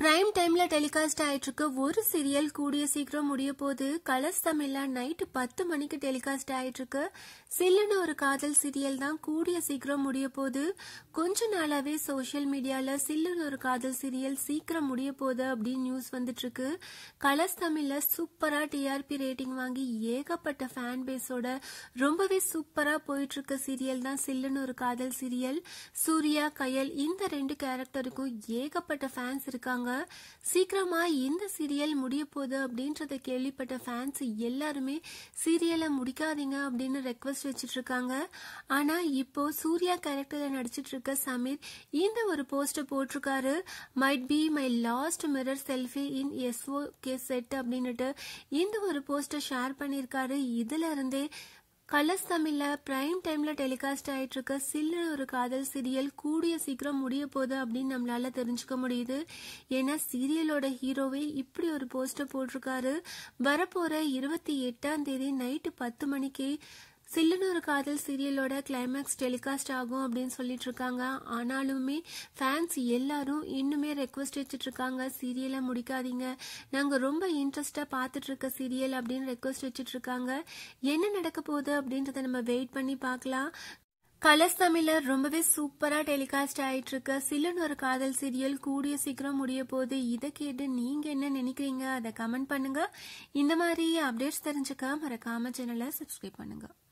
prime டைம்ல telecast ஆயிட்டு இருக்க ஒரு சீரியல் கூடிய சீக்கிரம் முடிய போது கலர்ஸ் தமிழ்ல நைட்டு பத்து மணிக்கு டெலிகாஸ்ட் ஆயிட்டு இருக்கு சில்லுன்னு ஒரு காதல் சீரியல் தான் கூடிய சீக்கிரம் முடிய போது கொஞ்ச நாளாவே சோஷியல் மீடியால சில்லுன்னு ஒரு காதல் சீரியல் சீக்கிரம் முடிய போகுது அப்படின்னு நியூஸ் வந்துட்டு இருக்கு கலர்ஸ் தமிழ்ல சூப்பரா டிஆர்பி ரேட்டிங் வாங்கி ஏகப்பட்ட ஃபேன் பேஸோட ரொம்பவே சூப்பரா போயிட்டு இருக்க சீரியல் தான் சில்லுன்னு ஒரு காதல் சீரியல் சூர்யா கயல் இந்த ரெண்டு கேரக்டருக்கும் ஏகப்பட்ட ஃபேன்ஸ் இருக்காங்க சீக்கிரமா இந்த சீரியல் முடிய போகுது அப்படின்றத கேள்விப்பட்ட ஃபேன்ஸ் எல்லாருமே சீரியலை முடிக்காதீங்க அப்படின்னு ரெக்வஸ்ட் வச்சிட்டு இருக்காங்க ஆனா இப்போ சூர்யா கேரக்டர்ல நடிச்சிட்டு இருக்க சமீர் இந்த ஒரு போஸ்டர் போட்டிருக்காரு might be my last mirror selfie in S O K set அப்படின்னுட்டு இந்த ஒரு போஸ்டர் ஷேர் பண்ணியிருக்காரு இதுல இருந்தே கலர்ஸ் தமிழ்ல பிரைம் டைம்ல டெலிகாஸ்ட் ஆயிட்டு இருக்க சில்லு ஒரு காதல் சீரியல் கூடிய சீக்கிரம் முடிய போகுது அப்படின்னு நம்மளால தெரிஞ்சுக்க முடியுது ஏன்னா சீரியலோட ஹீரோவே இப்படி ஒரு போஸ்டர் போட்டிருக்காரு வரப்போற இருபத்தி எட்டாம் தேதி நைட்டு பத்து மணிக்கு சில்லுன்னு ஒரு காதல் சீரியலோட கிளைமேக்ஸ் டெலிகாஸ்ட் ஆகும் அப்படின்னு சொல்லிட்டு இருக்காங்க ஆனாலுமே ஃபேன்ஸ் எல்லாரும் இன்னுமே ரெக்வஸ்ட் வச்சுட்டு இருக்காங்க சீரியலை முடிக்காதீங்க நாங்க ரொம்ப இன்ட்ரெஸ்டா பார்த்துட்டு இருக்க சீரியல் அப்படின்னு ரெக்வஸ்ட் வச்சுட்டு இருக்காங்க என்ன நடக்க போகுது அப்படின்றத நம்ம வெயிட் பண்ணி பார்க்கலாம் கலர்ஸ் தமிழ்ல ரொம்பவே சூப்பரா டெலிகாஸ்ட் ஆயிட்டு இருக்க சில்லுன்னு ஒரு காதல் சீரியல் கூடிய சீக்கிரம் முடிய போகுது இதை கேட்டு நீங்க என்ன நினைக்கிறீங்க அதை கமெண்ட் பண்ணுங்க இந்த மாதிரி அப்டேட்ஸ் தெரிஞ்சுக்க மறக்காம சேனலை சப்ஸ்கிரைப் பண்ணுங்க